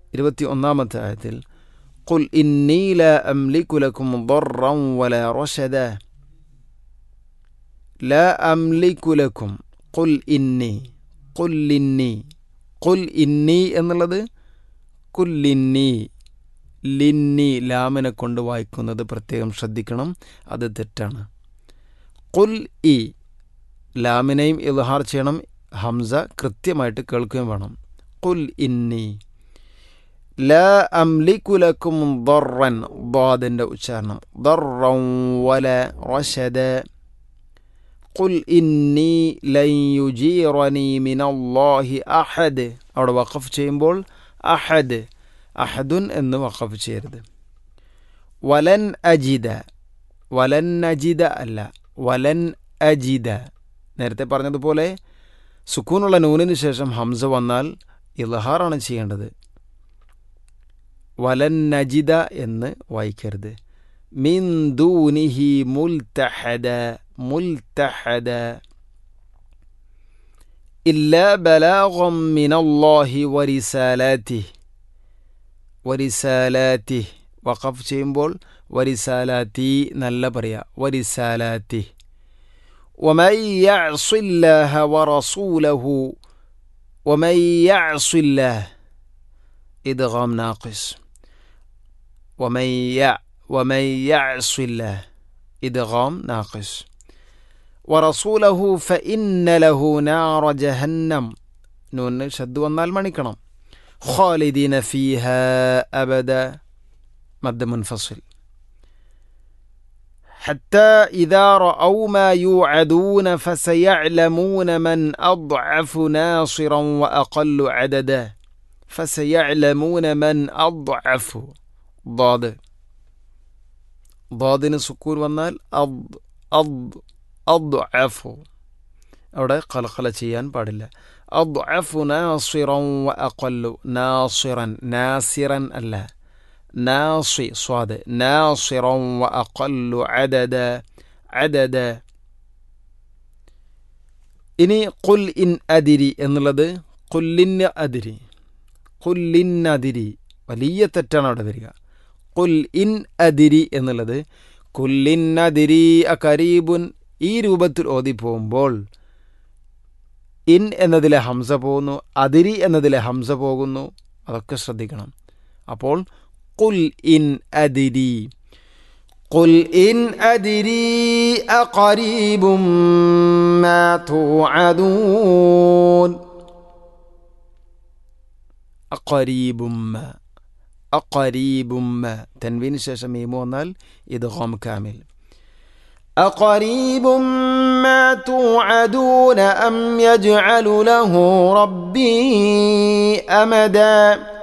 ഇരുപത്തി ഒന്നാമത്തെ ആയത്തിൽ قل إني لا أملك لكم ضرا ولا رشدا لا أملك لكم قل إني قل إني قل إني എന്നുള്ളത് കുല്ലിന്നി ലിന്നി ലാമിനെ കൊണ്ട് വായിക്കുന്നത് പ്രത്യേകം ശ്രദ്ധിക്കണം അത് തെറ്റാണ് കുൽ ഇ ലാമിനെയും ഇൽഹാർ ചെയ്യണം ഹംസ കൃത്യമായിട്ട് കേൾക്കുകയും വേണം കുൽ ഇന്നി ലാ അംലിക്കുലക്കും ദറൻ ضادൻ്റെ ഉച്ചാരണം ദറൻ വല റശദ قل إني لن يجيرني من الله أحد അവിടെ വഖഫ് ചെയ്യുമ്പോൾ അഹദ് അഹദുൻ എന്ന് വഖഫ് ചെയ്യരുത് വലൻ അജിദ വലൻ അജിദ അല്ല വലൻ അജിദ നേരത്തെ പറഞ്ഞതുപോലെ സുക്കൂനുള്ള നൂനിന് ശേഷം ഹംസ വന്നാൽ ഇൽഹാറാണ് ചെയ്യേണ്ടത് വലൻ നജിദ എന്ന് വായിക്കരുത് മിൻ ദൂനിഹി മുൽത്തഹദ മുൽത്തഹദ إلا بلاغا من الله ورسالاته ورسالاته وقف ചെയ്യുമ്പോൾ ورسالاتي നല്ല പറയാ ورسالاته ومن يعص الله ورسوله ومن يعص الله إدغام ناقص ومن يع ومن يعص الله إدغام ناقص ورسوله فإن له نار جهنم نون شد والنال مانيكنا خالدين فيها أبدا مد منفصل حتى إذا رأوا ما يوعدون فسيعلمون من أضعف ناصرا وأقل عددا فسيعلمون من أضعف ضاد ضادന് സുക്കൂൻ വന്നാൽ അദ് അദ് അദ്അഫു അവിടെ കലക്കല ചെയ്യാൻ പാടില്ല അദ്അഫു നാസിറൻ വ അഖല്ലു നാസിറൻ നാസിറൻ അല്ല നാസി സ്വാദ് നാസിറൻ വ അഖല്ലു അദദ അദദ ഇനി കുൽ ഇൻ അതിരി എന്നുള്ളത് കുല്ലിന് അതിരി കുല്ലിൻ അതിരി വലിയ തെറ്റാണ് അവിടെ വരിക കുൽ ഇൻ അതിരി എന്നുള്ളത് കുല്ലിൻ അതിരി അകരീബുൻ ഈ രൂപത്തിൽ ഓതി പോകുമ്പോൾ ഇൻ എന്നതിലെ ഹംസ പോകുന്നു അതിരി എന്നതിലെ ഹംസ പോകുന്നു അതൊക്കെ ശ്രദ്ധിക്കണം അപ്പോൾ കുൽ ഇൻ അതിരി قل إن أدري أقريب ما توعدون അഖരീബുമ്മ അഖരീബുമ്മ തൻവീന് ശേഷം മീമു വന്നാൽ ഇത് ഹോം കാമിൽ أقريب ما توعدون أم يجعل له ربي أمدا